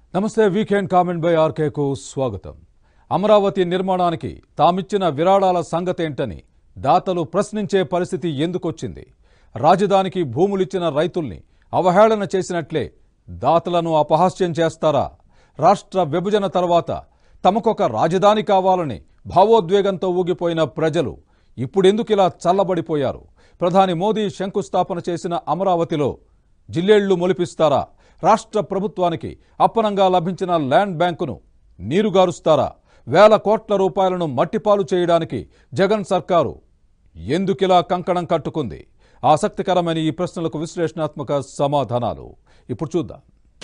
నమస్తే weekend comment by ఆర్కేకు స్వాగతం అమరావతి నిర్మాణానికి తామిచ్చిన విరాళాల సంగతేంటని దాతలు ప్రశ్నించే పరిస్థితి ఎందుకొచ్చింది రాజధానికి భూములిచ్చిన రైతుల్ని అవహేళన చేసినట్లే దాతలను అపహాస్యం చేస్తారా రాష్ట్ర విభజన తర్వాత తమకొక రాజధాని కావాలని భావోద్వేగంతో ఊగిపోయిన ప్రజలు ఇప్పుడెందుకిలా చల్లబడిపోయారు ప్రధాని మోదీ శంకుస్థాపన చేసిన అమరావతిలో జిల్లేళ్లు మొలిపిస్తారా రాష్ట్ర ప్రభుత్వానికి అప్పనంగా లభించిన ల్యాండ్ బ్యాంకును నీరుగారుస్తారా వేల కోట్ల రూపాయలను మట్టిపాలు చేయడానికి జగన్ సర్కారు ఎందుకిలా కంకణం కట్టుకుంది ఆసక్తికరమైన ఈ ప్రశ్నలకు విశ్లేషణాత్మక సమాధానాలు ఇప్పుడు చూద్దాం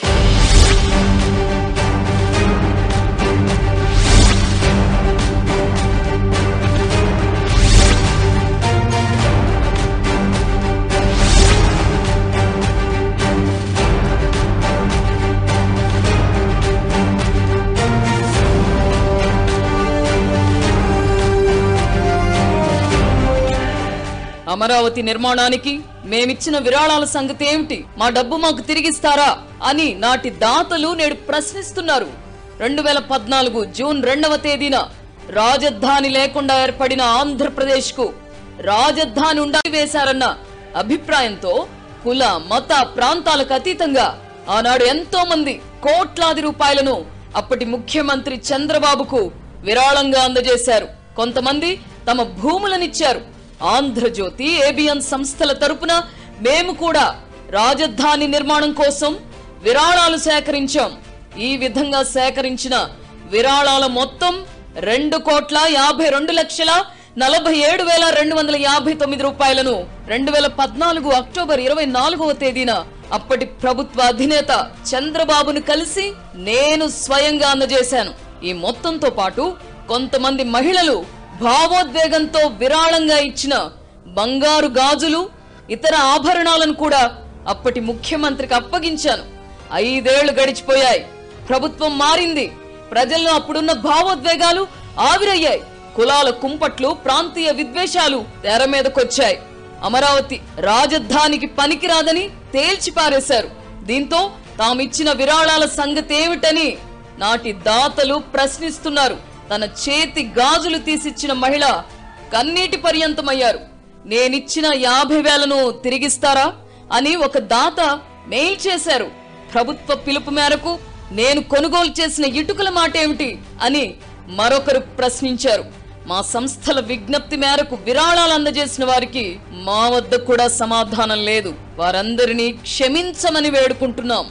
అమరావతి నిర్మాణానికి మేమిచ్చిన విరాళాల సంగతి ఏమిటి మా డబ్బు మాకు తిరిగిస్తారా అని నాటి దాతలు నేడు ప్రశ్నిస్తున్నారు రెండు వేల పద్నాలుగు జూన్ రెండవ తేదీన రాజధాని లేకుండా ఏర్పడిన ఆంధ్రప్రదేశ్ కు రాజధాని ఉండాలి వేశారన్న అభిప్రాయంతో కుల మత ప్రాంతాలకు అతీతంగా ఆనాడు ఎంతో మంది కోట్లాది రూపాయలను అప్పటి ముఖ్యమంత్రి చంద్రబాబుకు విరాళంగా అందజేశారు కొంతమంది తమ భూములనిచ్చారు ఆంధ్రజ్యోతి ఏబిఎన్ సంస్థల తరపున మేము కూడా రాజధాని నిర్మాణం కోసం విరాళాలు సేకరించాం ఈ విధంగా సేకరించిన విరాళాల మొత్తం రెండు కోట్ల యాభై రెండు లక్షల నలభై ఏడు వేల రెండు వందల యాభై తొమ్మిది రూపాయలను రెండు వేల పద్నాలుగు అక్టోబర్ ఇరవై నాలుగవ తేదీన అప్పటి ప్రభుత్వ అధినేత చంద్రబాబును కలిసి నేను స్వయంగా అందజేశాను ఈ మొత్తంతో పాటు కొంతమంది మహిళలు భావోద్వేగంతో విరాళంగా ఇచ్చిన బంగారు గాజులు ఇతర ఆభరణాలను కూడా అప్పటి ముఖ్యమంత్రికి అప్పగించాను ఐదేళ్లు గడిచిపోయాయి ప్రభుత్వం మారింది ప్రజల్లో అప్పుడున్న భావోద్వేగాలు ఆవిరయ్యాయి కులాల కుంపట్లు ప్రాంతీయ విద్వేషాలు తెర మీదకొచ్చాయి అమరావతి రాజధానికి పనికిరాదని తేల్చి పారేశారు దీంతో తామిచ్చిన విరాళాల సంగతేమిటని నాటి దాతలు ప్రశ్నిస్తున్నారు తన చేతి గాజులు తీసిచ్చిన మహిళ కన్నీటి పర్యంతమయ్యారు నేనిచ్చిన యాభై వేలను తిరిగిస్తారా అని ఒక దాత మెయిల్ చేశారు ప్రభుత్వ పిలుపు మేరకు నేను కొనుగోలు చేసిన ఇటుకల మాట ఏమిటి అని మరొకరు ప్రశ్నించారు మా సంస్థల విజ్ఞప్తి మేరకు విరాళాలు అందజేసిన వారికి మా వద్ద కూడా సమాధానం లేదు వారందరినీ క్షమించమని వేడుకుంటున్నాం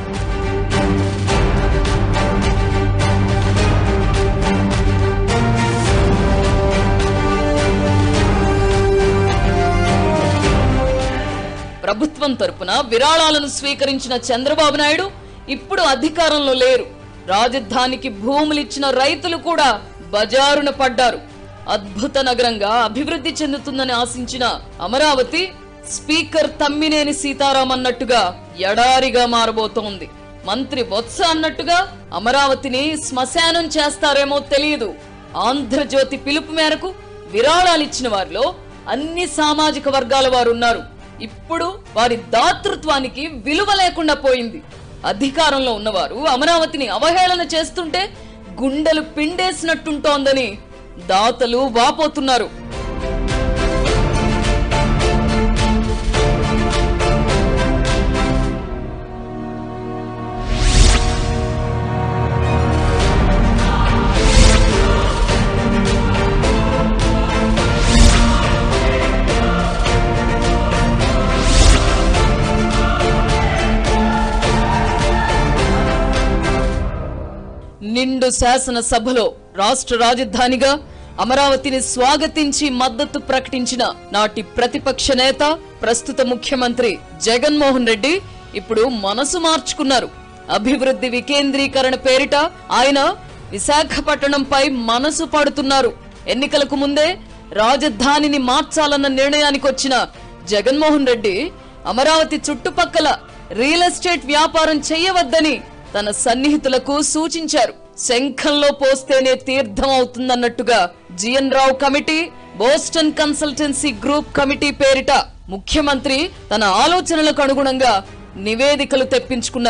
ప్రభుత్వం తరపున విరాళాలను స్వీకరించిన చంద్రబాబు నాయుడు ఇప్పుడు అధికారంలో లేరు రాజధానికి భూములిచ్చిన రైతులు కూడా బజారున పడ్డారు అద్భుత నగరంగా అభివృద్ధి చెందుతుందని ఆశించిన అమరావతి స్పీకర్ తమ్మినేని సీతారాం అన్నట్టుగా ఎడారిగా మారబోతోంది మంత్రి బొత్స అన్నట్టుగా అమరావతిని శ్మశానం చేస్తారేమో తెలియదు ఆంధ్రజ్యోతి పిలుపు మేరకు విరాళాలిచ్చిన వారిలో అన్ని సామాజిక వర్గాల వారు ఉన్నారు ఇప్పుడు వారి దాతృత్వానికి విలువ లేకుండా పోయింది అధికారంలో ఉన్నవారు అమరావతిని అవహేళన చేస్తుంటే గుండెలు పిండేసినట్టుంటోందని దాతలు వాపోతున్నారు నిండు శాసనసభలో రాష్ట్ర రాజధానిగా అమరావతిని స్వాగతించి మద్దతు ప్రకటించిన నాటి ప్రతిపక్ష నేత ప్రస్తుత ముఖ్యమంత్రి జగన్మోహన్ రెడ్డి ఇప్పుడు మనసు మార్చుకున్నారు అభివృద్ధి వికేంద్రీకరణ పేరిట ఆయన విశాఖపట్నంపై మనసు పడుతున్నారు ఎన్నికలకు ముందే రాజధానిని మార్చాలన్న నిర్ణయానికి వచ్చిన జగన్మోహన్ రెడ్డి అమరావతి చుట్టుపక్కల రియల్ ఎస్టేట్ వ్యాపారం చేయవద్దని తన సన్నిహితులకు సూచించారు శంఖంలో పోస్తేనే తీర్థం అవుతుందన్నట్టుగా GN Rao committee Boston consultancy group committee పేరిట ముఖ్యమంత్రి తన ఆలోచనలకు అనుగుణంగా నివేదికలు తెప్పించుకున్నారు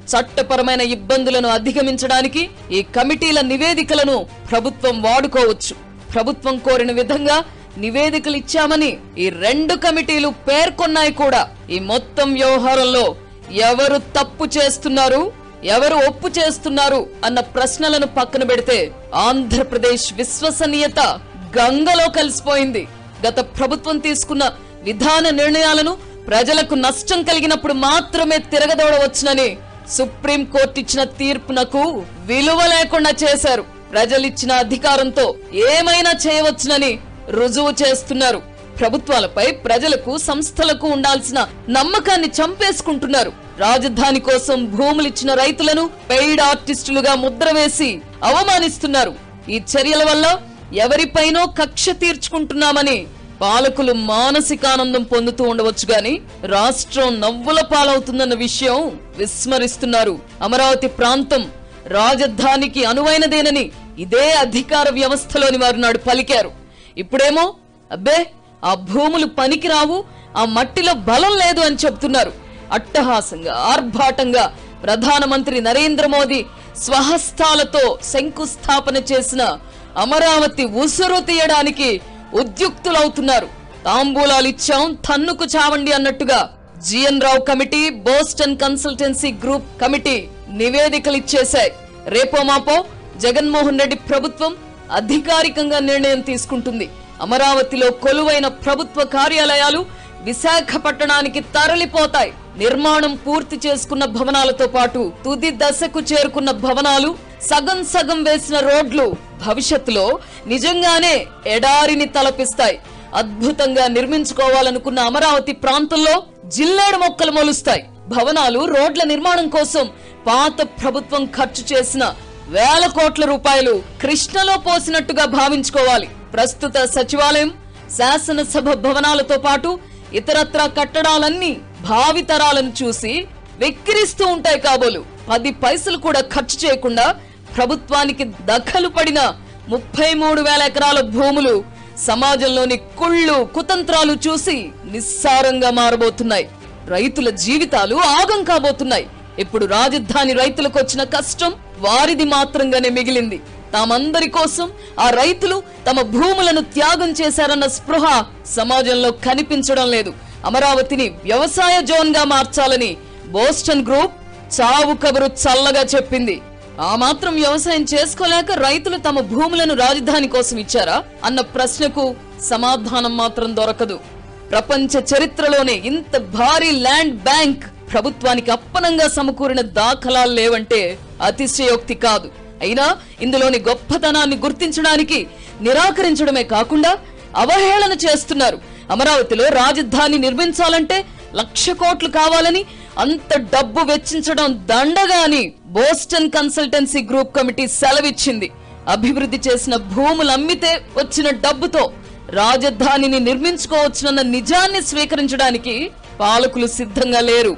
చట్టపరమైన ఇబ్బందులను అధిగమించడానికి ఈ కమిటీల నివేదికలను ప్రభుత్వం వాడుకోవచ్చు ప్రభుత్వం కోరిన విధంగా నివేదికలు ఇచ్చామని ఈ రెండు కమిటీలు పేర్కొన్నాయి కూడా ఈ మొత్తం వ్యవహారంలో ఎవరు తప్పు చేస్తున్నారు ఎవరు ఒప్పు చేస్తున్నారు అన్న ప్రశ్నలను పక్కన పెడితే ఆంధ్రప్రదేశ్ విశ్వసనీయత గంగలో కలిసిపోయింది గత ప్రభుత్వం తీసుకున్న విధాన నిర్ణయాలను ప్రజలకు నష్టం కలిగినప్పుడు మాత్రమే తిరగదోడవచ్చునని సుప్రీం కోర్టు ఇచ్చిన తీర్పునకు విలువ లేకుండా చేశారు ప్రజలిచ్చిన అధికారంతో ఏమైనా చేయవచ్చునని రుజువు చేస్తున్నారు ప్రభుత్వాలపై ప్రజలకు సంస్థలకు ఉండాల్సిన నమ్మకాన్ని చంపేసుకుంటున్నారు రాజధాని కోసం భూములిచ్చిన రైతులను పెయిడ్ ఆర్టిస్టులుగా ముద్ర వేసి అవమానిస్తున్నారు ఈ చర్యల వల్ల ఎవరిపైనో కక్ష తీర్చుకుంటున్నామని పాలకులు మానసికానందం పొందుతూ ఉండవచ్చు గాని రాష్ట్రం నవ్వుల పాలవుతుందన్న విషయం విస్మరిస్తున్నారు అమరావతి ప్రాంతం రాజధానికి అనువైనదేనని ఇదే అధికార వ్యవస్థలోని వారు నాడు పలికారు ఇప్పుడేమో అబ్బే ఆ భూములు పనికిరావు ఆ మట్టిలో బలం లేదు అని చెప్తున్నారు అట్టహాసంగా ఆర్భాటంగా ప్రధానమంత్రి నరేంద్ర మోదీ స్వహస్తాలతో శంకుస్థాపన చేసిన అమరావతి ఉసురు తీయడానికి ఉద్యుక్తులవుతున్నారు తాంబూలాలు ఇచ్చాం తన్నుకు చావండి అన్నట్టుగా GN Rao committee Boston consultancy group committee నివేదికలు ఇచ్చేశాయి రేపో మాపో జగన్మోహన్ రెడ్డి ప్రభుత్వం అధికారికంగా నిర్ణయం తీసుకుంటుంది అమరావతిలో కొలువైన ప్రభుత్వ కార్యాలయాలు విశాఖపట్టణానికి తరలిపోతాయి నిర్మాణం పూర్తి చేసుకున్న భవనాలతో పాటు తుది దశకు చేరుకున్న భవనాలు సగం సగం వేసిన రోడ్లు భవిష్యత్తులో నిజంగానే ఎడారిని తలపిస్తాయి అద్భుతంగా నిర్మించుకోవాలనుకున్న అమరావతి ప్రాంతంలో జిల్లేడు మొక్కలు మొలుస్తాయి భవనాలు రోడ్ల నిర్మాణం కోసం పాత ప్రభుత్వం ఖర్చు చేసిన వేల కోట్ల రూపాయలు కృష్ణలో పోసినట్టుగా భావించుకోవాలి ప్రస్తుత సచివాలయం శాసనసభ భవనాలతో పాటు ఇతరత్రా కట్టడాలన్నీ భావితరాలను చూసి వెక్కిరిస్తూ ఉంటాయి కాబోలు పది పైసలు కూడా ఖర్చు చేయకుండా ప్రభుత్వానికి దఖలు పడిన ముప్పై మూడు వేల ఎకరాల భూములు సమాజంలోని కుళ్ళు కుతంత్రాలు చూసి నిస్సారంగా మారబోతున్నాయి రైతుల జీవితాలు ఆగం కాబోతున్నాయి ఇప్పుడు రాజధాని రైతులకు వచ్చిన కష్టం వారిది మాత్రంగానే మిగిలింది తామందరి కోసం ఆ రైతులు తమ భూములను త్యాగం చేశారన్న స్పృహ సమాజంలో కనిపించడం లేదు అమరావతిని వ్యవసాయ జోన్ గా మార్చాలని బోస్టన్ గ్రూప్ చావు కబురు చల్లగా చెప్పింది ఆ మాత్రం వ్యవసాయం చేసుకోలేక రైతులు తమ భూములను రాజధాని కోసం ఇచ్చారా అన్న ప్రశ్నకు సమాధానం మాత్రం దొరకదు ప్రపంచ చరిత్రలోనే ఇంత భారీ ల్యాండ్ బ్యాంక్ ప్రభుత్వానికి అప్పనంగా సమకూరిన దాఖలాలు లేవంటే అతిశయోక్తి కాదు అయినా ఇందులోని గొప్పతనాన్ని గుర్తించడానికి నిరాకరించడమే కాకుండా అవహేళన చేస్తున్నారు అమరావతిలో రాజధాని నిర్మించాలంటే లక్ష కోట్లు కావాలని అంత డబ్బు వెచ్చించడం దండగా అని బోస్టన్ కన్సల్టెన్సీ గ్రూప్ కమిటీ సెలవిచ్చింది అభివృద్ధి చేసిన భూములు అమ్మితే వచ్చిన డబ్బుతో రాజధానిని నిర్మించుకోవచ్చునన్న నిజాన్ని స్వీకరించడానికి పాలకులు సిద్ధంగా లేరు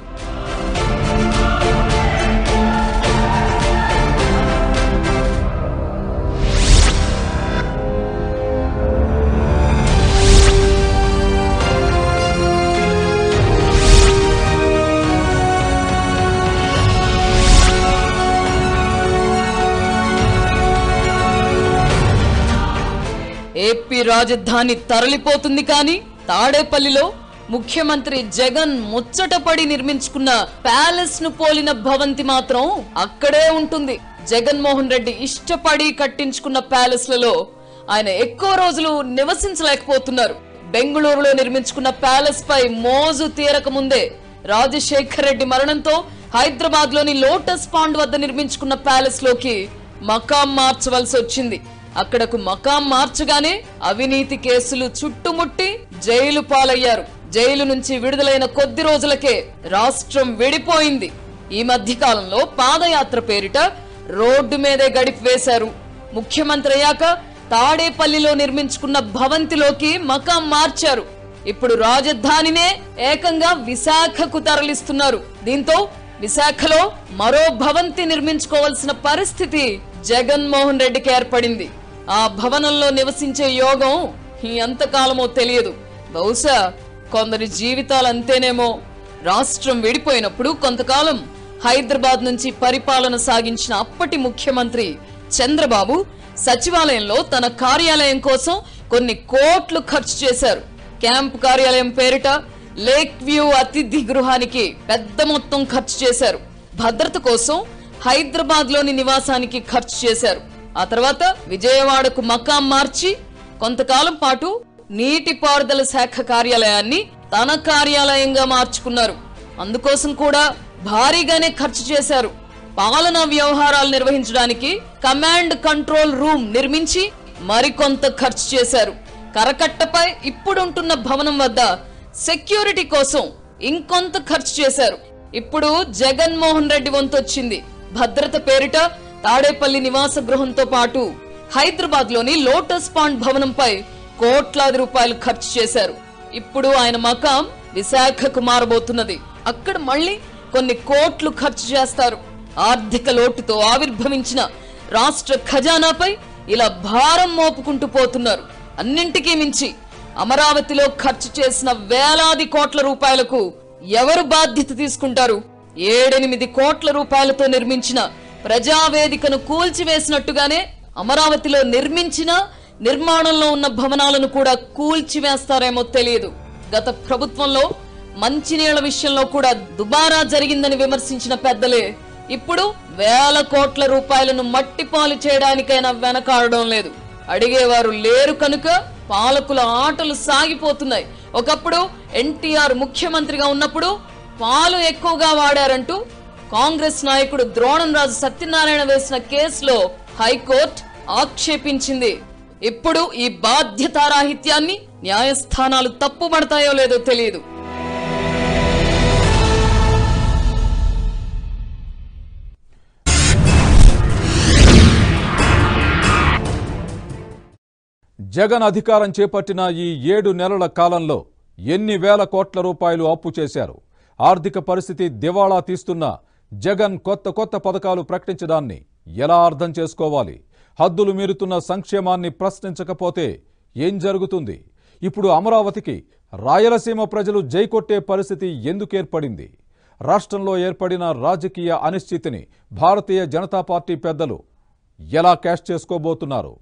ఏపీ రాజధాని తరలిపోతుంది కానీ తాడేపల్లిలో ముఖ్యమంత్రి జగన్ ముచ్చటపడి నిర్మించుకున్న ప్యాలెస్ ను పోలిన భవంతి మాత్రం అక్కడే ఉంటుంది జగన్మోహన్ రెడ్డి ఇష్టపడి కట్టించుకున్న ప్యాలెస్లలో ఆయన ఎక్కువ రోజులు నివసించలేకపోతున్నారు బెంగళూరులో నిర్మించుకున్న ప్యాలెస్ పై మోజు తీరక ముందే రాజశేఖర్ రెడ్డి మరణంతో హైదరాబాద్ లోని లోటస్ పాండ్ వద్ద నిర్మించుకున్న ప్యాలెస్ లోకి మకాం మార్చవలసి వచ్చింది అక్కడకు మకాం మార్చగానే అవినీతి కేసులు చుట్టుముట్టి జైలు పాలయ్యారు జైలు నుంచి విడుదలైన కొద్ది రోజులకే రాష్ట్రం విడిపోయింది ఈ మధ్య కాలంలో పాదయాత్ర పేరిట రోడ్డు మీదే గడిపి వేశారు ముఖ్యమంత్రి అయ్యాక తాడేపల్లిలో నిర్మించుకున్న భవంతిలోకి మకాం మార్చారు ఇప్పుడు రాజధానినే ఏకంగా విశాఖకు తరలిస్తున్నారు దీంతో విశాఖలో మరో భవంతి నిర్మించుకోవాల్సిన పరిస్థితి జగన్మోహన్ రెడ్డికి ఏర్పడింది ఆ భవనంలో నివసించే యోగం ఎంతకాలమో తెలియదు బహుశా కొందరి జీవితాలు అంతేనేమో రాష్ట్రం విడిపోయినప్పుడు కొంతకాలం హైదరాబాద్ నుంచి పరిపాలన సాగించిన అప్పటి ముఖ్యమంత్రి చంద్రబాబు సచివాలయంలో తన కార్యాలయం కోసం కొన్ని కోట్లు ఖర్చు చేశారు క్యాంప్ కార్యాలయం పేరిట లేక్ వ్యూ అతిథి గృహానికి పెద్ద మొత్తం ఖర్చు చేశారు భద్రత కోసం హైదరాబాద్ లోని నివాసానికి ఖర్చు చేశారు ఆ తర్వాత విజయవాడకు మకాం మార్చి కొంతకాలం పాటు నీటిపారుదల శాఖ కార్యాలయాన్ని తన కార్యాలయంగా మార్చుకున్నారు అందుకోసం కూడా భారీగానే ఖర్చు చేశారు పాలనా వ్యవహారాలు నిర్వహించడానికి కమాండ్ కంట్రోల్ రూమ్ నిర్మించి మరికొంత ఖర్చు చేశారు కరకట్టపై ఇప్పుడుంటున్న భవనం వద్ద సెక్యూరిటీ కోసం ఇంకొంత ఖర్చు చేశారు ఇప్పుడు జగన్మోహన్ రెడ్డి వంతు వచ్చింది భద్రత పేరిట తాడేపల్లి నివాస గృహంతో పాటు హైదరాబాద్ లోని లోటస్ పాండ్ భవనంపై కోట్లాది రూపాయలు ఖర్చు చేశారు ఇప్పుడు ఆయన మకాం విశాఖకు మారబోతున్నది అక్కడ మళ్ళీ కొన్ని కోట్లు ఖర్చు చేస్తారు ఆర్థిక లోటుతో ఆవిర్భవించిన రాష్ట్ర ఖజానాపై ఇలా భారం మోపుకుంటూ పోతున్నారు అన్నింటికీ మించి అమరావతిలో ఖర్చు చేసిన వేలాది కోట్ల రూపాయలకు ఎవరు బాధ్యత తీసుకుంటారు ఏడెనిమిది కోట్ల రూపాయలతో నిర్మించిన ప్రజావేదికను కూల్చివేసినట్టుగానే అమరావతిలో నిర్మించిన నిర్మాణంలో ఉన్న భవనాలను కూడా కూల్చివేస్తారేమో తెలియదు గత ప్రభుత్వంలో మంచినీళ్ల విషయంలో కూడా దుబారా జరిగిందని విమర్శించిన పెద్దలే ఇప్పుడు వేల కోట్ల రూపాయలను మట్టిపాలు చేయడానికైనా వెనకాడడం లేదు అడిగేవారు లేరు కనుక పాలకుల ఆటలు సాగిపోతున్నాయి ఒకప్పుడు ఎన్టీఆర్ ముఖ్యమంత్రిగా ఉన్నప్పుడు పాలు ఎక్కువగా వాడారంటూ కాంగ్రెస్ నాయకుడు ద్రోణంరాజు సత్యనారాయణ వేసిన కేసులో హైకోర్టు ఆక్షేపించింది ఇప్పుడు ఈ బాధ్యతారాహిత్యాన్ని న్యాయస్థానాలు తప్పుపడతాయో లేదో తెలియదు జగన్ అధికారం చేపట్టిన ఈ ఏడు నెలల కాలంలో ఎన్ని వేల కోట్ల రూపాయలు అప్పు చేశారు ఆర్థిక పరిస్థితి దివాళా తీస్తున్న జగన్ కొత్త కొత్త పథకాలు ప్రకటించడాన్ని ఎలా అర్థం చేసుకోవాలి హద్దులు మీరుతున్న సంక్షేమాన్ని ప్రశ్నించకపోతే ఏం జరుగుతుంది ఇప్పుడు అమరావతికి రాయలసీమ ప్రజలు జైకొట్టే పరిస్థితి ఎందుకు ఏర్పడింది రాష్ట్రంలో ఏర్పడిన రాజకీయ అనిశ్చితిని భారతీయ జనతా పార్టీ పెద్దలు ఎలా క్యాష్ చేసుకోబోతున్నారు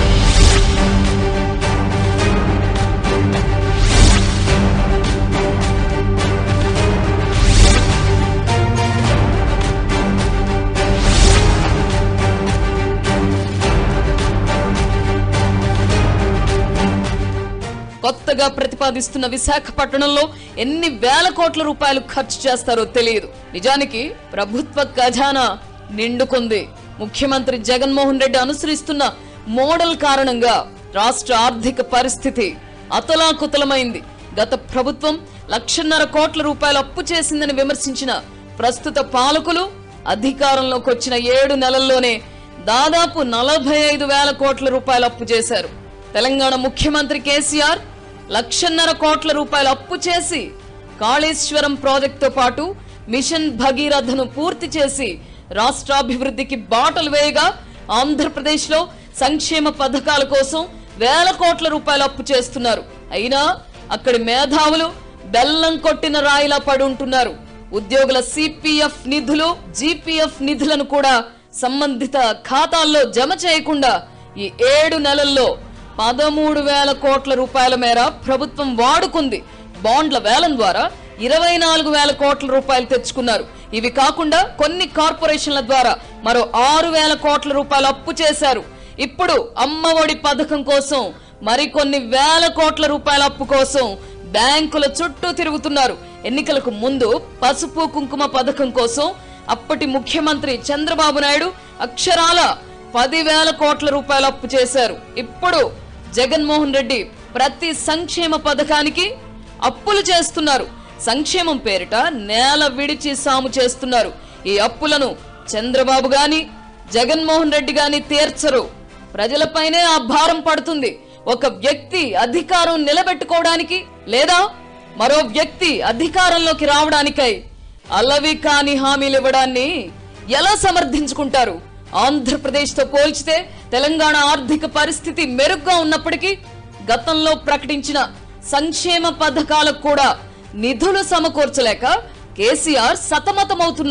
కొత్తగా ప్రతిపాదిస్తున్న విశాఖపట్నంలో ఎన్ని వేల కోట్ల రూపాయలు ఖర్చు చేస్తారో తెలియదు నిజానికి ప్రభుత్వ ఖజానా నిండుకుంది ముఖ్యమంత్రి జగన్మోహన్ రెడ్డి అనుసరిస్తున్న మోడల్ కారణంగా రాష్ట్ర ఆర్థిక పరిస్థితి అతలాకుతలమైంది గత ప్రభుత్వం లక్షన్నర కోట్ల రూపాయలు అప్పు చేసిందని విమర్శించిన ప్రస్తుత పాలకులు అధికారంలోకి వచ్చిన ఏడు నెలల్లోనే దాదాపు నలభై ఐదు వేల కోట్ల రూపాయలు అప్పు చేశారు తెలంగాణ ముఖ్యమంత్రి కేసీఆర్ లక్షన్నర కోట్ల రూపాయలు అప్పు చేసి కాళేశ్వరం ప్రాజెక్టుతో పాటు మిషన్ భగీరథను పూర్తి చేసి రాష్ట్రాభివృద్ధికి బాటలు వేయగా ఆంధ్రప్రదేశ్ లో సంక్షేమ పథకాల కోసం వేల కోట్ల రూపాయలు అప్పు చేస్తున్నారు అయినా అక్కడి మేధావులు బెల్లం కొట్టిన రాయిలా పడి ఉంటున్నారు ఉద్యోగుల సిపిఎఫ్ నిధులు జిపిఎఫ్ నిధులను కూడా సంబంధిత ఖాతాల్లో జమ చేయకుండా ఈ ఏడు నెలల్లో పదమూడు వేల కోట్ల రూపాయల మేర ప్రభుత్వం వాడుకుంది బాండ్ల వేలం ద్వారా ఇరవై నాలుగు వేల కోట్ల రూపాయలు తెచ్చుకున్నారు ఇవి కాకుండా కొన్ని కార్పొరేషన్ల ద్వారా మరో ఆరు వేల కోట్ల రూపాయలు అప్పు చేశారు ఇప్పుడు అమ్మఒడి పథకం కోసం మరికొన్ని వేల కోట్ల రూపాయల అప్పు కోసం బ్యాంకుల చుట్టూ తిరుగుతున్నారు ఎన్నికలకు ముందు పసుపు కుంకుమ పథకం కోసం అప్పటి ముఖ్యమంత్రి చంద్రబాబు నాయుడు అక్షరాల పదివేల కోట్ల రూపాయలు అప్పు చేశారు ఇప్పుడు జగన్మోహన్ రెడ్డి ప్రతి సంక్షేమ పథకానికి అప్పులు చేస్తున్నారు సంక్షేమం పేరిట నేల విడిచి సాము చేస్తున్నారు ఈ అప్పులను చంద్రబాబు గాని జగన్మోహన్ రెడ్డి గాని తీర్చరు ప్రజలపైనే ఆ భారం పడుతుంది ఒక వ్యక్తి అధికారం నిలబెట్టుకోవడానికి లేదా మరో వ్యక్తి అధికారంలోకి రావడానికై అలవి కాని హామీలు ఇవ్వడాన్ని ఎలా సమర్థించుకుంటారు ఆంధ్రప్రదేశ్ తో పోల్చితే తెలంగాణ ఆర్థిక పరిస్థితి మెరుగ్గా ఉన్నప్పటికీ గతంలో ప్రకటించిన సంక్షేమ పథకాలకు కూడా నిధులు సమకూర్చలేక కేసీఆర్ సతమతమవుతున్నారు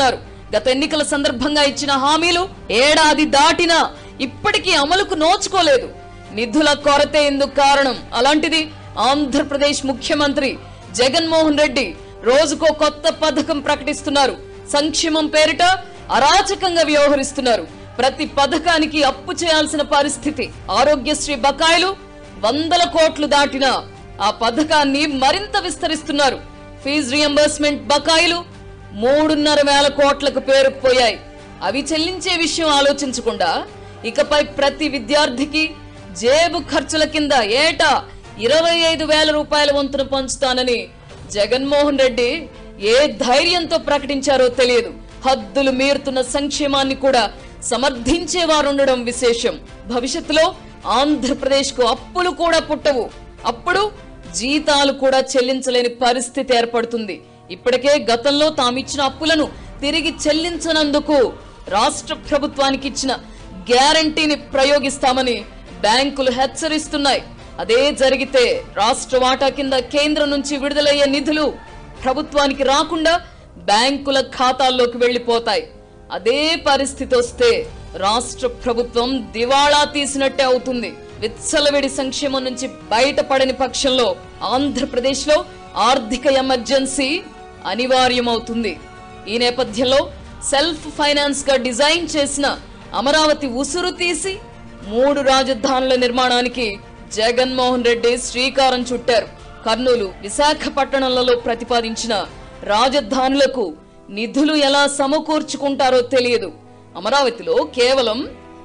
గత ఎన్నికల సందర్భంగా ఇచ్చిన హామీలు ఏడాది దాటినా ఇప్పటికీ అమలుకు నోచుకోలేదు నిధుల కొరతే ఎందుకు కారణం అలాంటిది ఆంధ్రప్రదేశ్ ముఖ్యమంత్రి జగన్మోహన్ రెడ్డి రోజుకో కొత్త పథకం ప్రకటిస్తున్నారు సంక్షేమం పేరిట అరాచకంగా వ్యవహరిస్తున్నారు ప్రతి పథకానికి అప్పు చేయాల్సిన పరిస్థితి ఆరోగ్యశ్రీ బకాయిలు వందల కోట్లు దాటినా ఆ పథకాన్ని మరింత విస్తరిస్తున్నారు ఫీజు రియంబర్స్మెంట్ బకాయిలు మూడున్నర వేల కోట్లకు పేరుకుపోయాయి అవి చెల్లించే విషయం ఆలోచించకుండా ఇకపై ప్రతి విద్యార్థికి జేబు ఖర్చుల కింద ఏటా ఇరవై ఐదు వేల రూపాయల వంతున పంచుతానని జగన్మోహన్ రెడ్డి ఏ ధైర్యంతో ప్రకటించారో తెలియదు హద్దులు మీరుతున్న సంక్షేమాన్ని కూడా సమర్థించేవారుండడం విశేషం భవిష్యత్తులో ఆంధ్రప్రదేశ్ కు అప్పులు కూడా పుట్టవు అప్పుడు జీతాలు కూడా చెల్లించలేని పరిస్థితి ఏర్పడుతుంది ఇప్పటికే గతంలో తామిచ్చిన అప్పులను తిరిగి చెల్లించనందుకు రాష్ట్ర ప్రభుత్వానికి ఇచ్చిన గ్యారంటీని ప్రయోగిస్తామని బ్యాంకులు హెచ్చరిస్తున్నాయి అదే జరిగితే రాష్ట్ర వాటా కింద కేంద్రం నుంచి విడుదలయ్యే నిధులు ప్రభుత్వానికి రాకుండా బ్యాంకుల ఖాతాల్లోకి వెళ్లిపోతాయి అదే పరిస్థితి వస్తే రాష్ట్ర ప్రభుత్వం దివాళా తీసినట్టే అవుతుంది విచ్చలవిడి సంక్షేమం నుంచి బయటపడని పక్షంలో ఆంధ్రప్రదేశ్ లో ఆర్థిక ఎమర్జెన్సీ అనివార్యమవుతుంది ఈ నేపథ్యంలో సెల్ఫ్ ఫైనాన్స్ గా డిజైన్ చేసిన అమరావతి ఉసురు తీసి మూడు రాజధానుల నిర్మాణానికి జగన్మోహన్ రెడ్డి శ్రీకారం చుట్టారు కర్నూలు విశాఖపట్టణంలలో ప్రతిపాదించిన రాజధానులకు నిధులు ఎలా సమకూర్చుకుంటారో తెలియదు అమరావతిలో కేవలం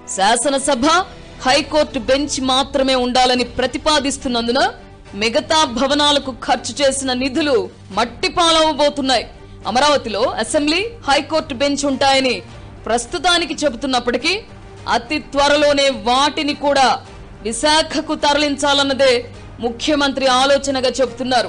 శాసనసభ హైకోర్టు బెంచ్ మాత్రమే ఉండాలని ప్రతిపాదిస్తున్నందున మిగతా భవనాలకు ఖర్చు చేసిన నిధులు మట్టి పాలవబోతున్నాయి అమరావతిలో అసెంబ్లీ హైకోర్టు బెంచ్ ఉంటాయని ప్రస్తుతానికి చెబుతున్నప్పటికీ అతి త్వరలోనే వాటిని కూడా విశాఖకు తరలించాలన్నదే ముఖ్యమంత్రి ఆలోచనగా చెబుతున్నారు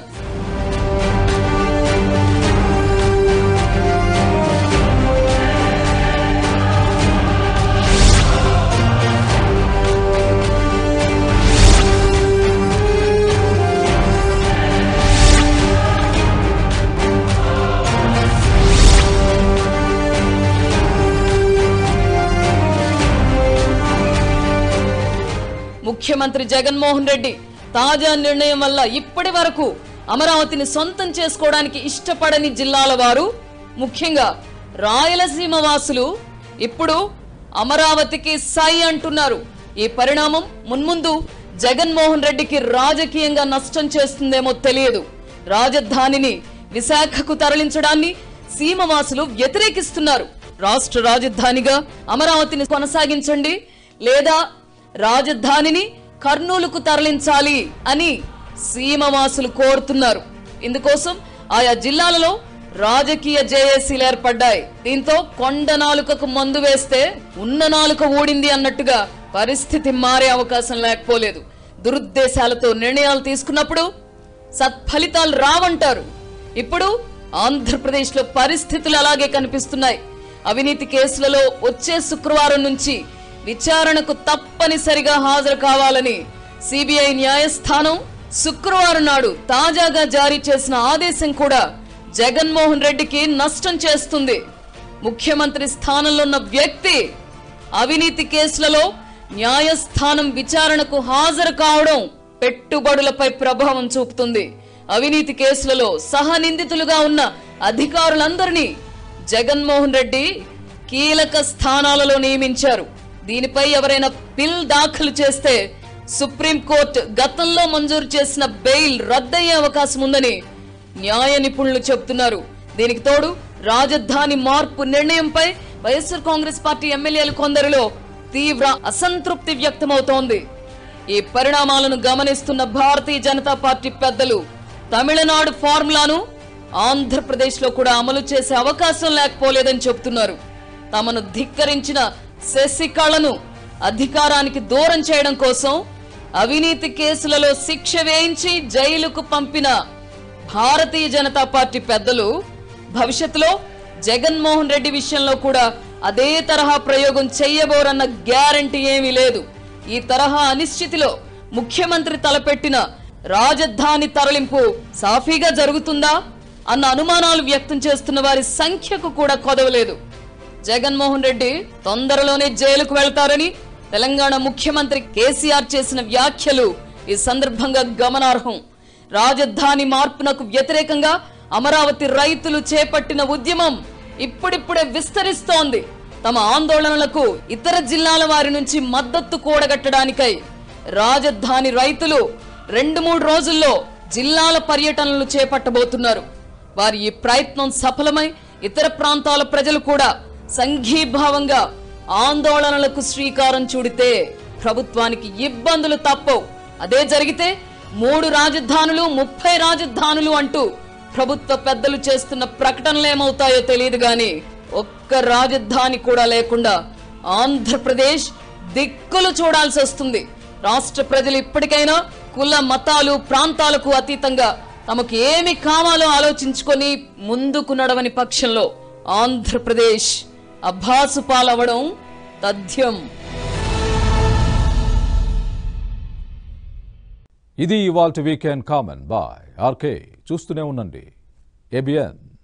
ముఖ్యమంత్రి జగన్మోహన్ రెడ్డి తాజా నిర్ణయం వల్ల ఇప్పటి వరకు అమరావతిని సొంతం చేసుకోవడానికి ఇష్టపడని జిల్లాల వారు ముఖ్యంగా రాయలసీమ వాసులు ఇప్పుడు అమరావతికి సై అంటున్నారు ఈ పరిణామం మున్ముందు జగన్మోహన్ రెడ్డికి రాజకీయంగా నష్టం చేస్తుందేమో తెలియదు రాజధానిని విశాఖకు తరలించడాన్ని సీమవాసులు వ్యతిరేకిస్తున్నారు రాష్ట్ర రాజధానిగా అమరావతిని కొనసాగించండి లేదా రాజధానిని కర్నూలుకు తరలించాలి అని సీమవాసులు కోరుతున్నారు ఇందుకోసం ఆయా జిల్లాలలో రాజకీయ జేఏసీలు ఏర్పడ్డాయి దీంతో కొండ నాలుకకు మందు వేస్తే ఉన్న నాలుక ఊడింది అన్నట్టుగా పరిస్థితి మారే అవకాశం లేకపోలేదు దురుద్దేశాలతో నిర్ణయాలు తీసుకున్నప్పుడు సత్ఫలితాలు రావంటారు ఇప్పుడు ఆంధ్రప్రదేశ్ లో పరిస్థితులు అలాగే కనిపిస్తున్నాయి అవినీతి కేసులలో వచ్చే శుక్రవారం నుంచి విచారణకు తప్పనిసరిగా హాజరు కావాలని సిబిఐ న్యాయస్థానం శుక్రవారం నాడు తాజాగా జారీ చేసిన ఆదేశం కూడా జగన్మోహన్ రెడ్డికి నష్టం చేస్తుంది ముఖ్యమంత్రి స్థానంలో ఉన్న వ్యక్తి అవినీతి కేసులలో న్యాయస్థానం విచారణకు హాజరు కావడం పెట్టుబడులపై ప్రభావం చూపుతుంది అవినీతి కేసులలో సహనిందితులుగా ఉన్న అధికారులందరినీ జగన్మోహన్ రెడ్డి కీలక స్థానాలలో నియమించారు దీనిపై ఎవరైనా బిల్ దాఖలు చేస్తే సుప్రీంకోర్టు గతంలో మంజూరు చేసిన బెయిల్ రద్దయ్యే అవకాశం ఉందని న్యాయ నిపుణులు చెబుతున్నారు దీనికి తోడు రాజధాని మార్పు నిర్ణయంపై వైఎస్ఆర్ కాంగ్రెస్ పార్టీ ఎమ్మెల్యేలు కొందరిలో తీవ్ర అసంతృప్తి వ్యక్తమవుతోంది ఈ పరిణామాలను గమనిస్తున్న భారతీయ జనతా పార్టీ పెద్దలు తమిళనాడు ఫార్ములాను ఆంధ్రప్రదేశ్ లో కూడా అమలు చేసే అవకాశం లేకపోలేదని చెబుతున్నారు తమను ధిక్కరించిన శశికళను అధికారానికి దూరం చేయడం కోసం అవినీతి కేసులలో శిక్ష వేయించి జైలుకు పంపిన భారతీయ జనతా పార్టీ పెద్దలు భవిష్యత్తులో జగన్మోహన్ రెడ్డి విషయంలో కూడా అదే తరహా ప్రయోగం చెయ్యబోరన్న గ్యారంటీ ఏమీ లేదు ఈ తరహా అనిశ్చితిలో ముఖ్యమంత్రి తలపెట్టిన రాజధాని తరలింపు సాఫీగా జరుగుతుందా అన్న అనుమానాలు వ్యక్తం చేస్తున్న వారి సంఖ్యకు కూడా కొదవలేదు జగన్మోహన్ రెడ్డి తొందరలోనే జైలుకు వెళ్తారని తెలంగాణ ముఖ్యమంత్రి కేసీఆర్ చేసిన వ్యాఖ్యలు ఈ సందర్భంగా గమనార్హం రాజధాని మార్పునకు వ్యతిరేకంగా అమరావతి రైతులు చేపట్టిన ఉద్యమం ఇప్పుడిప్పుడే విస్తరిస్తోంది తమ ఆందోళనలకు ఇతర జిల్లాల వారి నుంచి మద్దతు కూడగట్టడానికై రాజధాని రైతులు రెండు మూడు రోజుల్లో జిల్లాల పర్యటనలు చేపట్టబోతున్నారు వారి ఈ ప్రయత్నం సఫలమై ఇతర ప్రాంతాల ప్రజలు కూడా సంఘీభావంగా ఆందోళనలకు శ్రీకారం చుడితే ప్రభుత్వానికి ఇబ్బందులు తప్పవు అదే జరిగితే మూడు రాజధానులు ముప్పై రాజధానులు అంటూ ప్రభుత్వ పెద్దలు చేస్తున్న ప్రకటనలు ఏమవుతాయో తెలియదు గాని ఒక్క రాజధాని కూడా లేకుండా ఆంధ్రప్రదేశ్ దిక్కులు చూడాల్సి వస్తుంది రాష్ట్ర ప్రజలు ఇప్పటికైనా కుల మతాలు ప్రాంతాలకు అతీతంగా తమకు ఏమి కావాలో ఆలోచించుకొని ముందుకు నడవని పక్షంలో ఆంధ్రప్రదేశ్ అభాసు పాలవడం తథ్యం ఇది ఇవాల్టి వీకెండ్ కామన్ బాయ్ ఆర్కే చూస్తూనే ఉండండి ఏబిఎన్